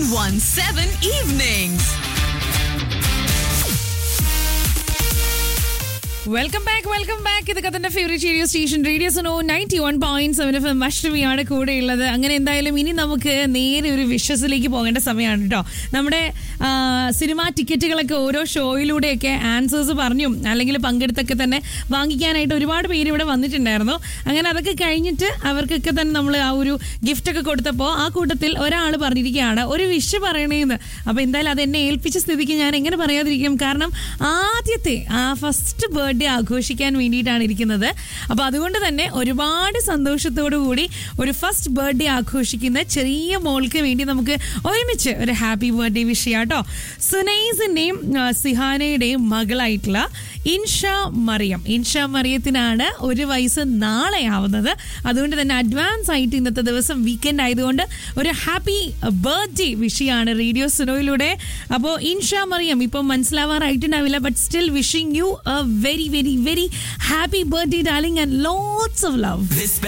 917 Evenings. Welcome back welcome back ഇത് കഥന്റെ favourite radio station radio Suno ninety one point seven F M അഷ്ടമിയാണ് കൂടെയുള്ളത് അങ്ങനെ എന്തായാലും ഇനി നമുക്ക് നേരെ ഒരു വിഷസിലേക്ക് പോകേണ്ട സമയമാണ് കേട്ടോ നമ്മുടെ ആ, സിനിമാ ടിക്കറ്റുകളൊക്കെ ഓരോ ഷോയിലൂടെയൊക്കെ ആൻസേഴ്സ് പറഞ്ഞും അല്ലെങ്കിൽ പങ്കെടുത്തൊക്കെ തന്നെ വാങ്ങിക്കാനായിട്ട് ഒരുപാട് പേര് ഇവിടെ വന്നിട്ടുണ്ടായിരുന്നു അങ്ങനെ അതൊക്കെ കഴിഞ്ഞിട്ട് അവർക്കൊക്കെ തന്നെ നമ്മൾ ആ ഒരു ഗിഫ്റ്റ് ഒക്കെ കൊടുത്തപ്പോൾ ആ കൂട്ടത്തിൽ ഒരാൾ പറഞ്ഞിരിക്കുകയാണ് ഒരു വിഷ് പറയണേന്ന് അപ്പോൾ എന്തായാലും അത് എന്നെ ഏൽപ്പിച്ച സ്ഥിതിക്ക് ഞാൻ എങ്ങനെ പറയാതിരിക്കും കാരണം ആദ്യത്തെ ആ ഫസ്റ്റ് ബർത്ത്ഡേ ആഘോഷിക്കാൻ വേണ്ടിയിട്ടാണ് ഇരിക്കുന്നത് അപ്പോൾ അതുകൊണ്ട് തന്നെ ഒരുപാട് സന്തോഷത്തോടു കൂടി ഒരു ഫസ്റ്റ് ബർത്ത്ഡേ ആഘോഷിക്കുന്ന ചെറിയ മോൾക്ക് വേണ്ടി നമുക്ക് ഒരുമിച്ച് ഒരു ഹാപ്പി ബർത്ത്ഡേ വിഷ് ചെയ്യാം കേട്ടോ സുനൈസിൻ്റെയും സിഹാനയുടെയും മകളായിട്ടുള്ള ഇൻഷ മറിയം ഇൻഷ മറിയത്തിനാണ് ഒരു വയസ്സ് നാളെ ആവുന്നത് അതുകൊണ്ട് തന്നെ അഡ്വാൻസ് ആയിട്ട് ഇന്നത്തെ ദിവസം വീക്കെൻഡ് ആയതുകൊണ്ട് ഒരു ഹാപ്പി ബർത്ത്ഡേ വിഷയാണ് റേഡിയോ സുനോയിലൂടെ അപ്പോൾ ഇൻഷ മറിയം ഇപ്പം മനസ്സിലാവാറായിട്ടുണ്ടാവില്ല but still wishing you a very very very happy birthday darling and lots of love This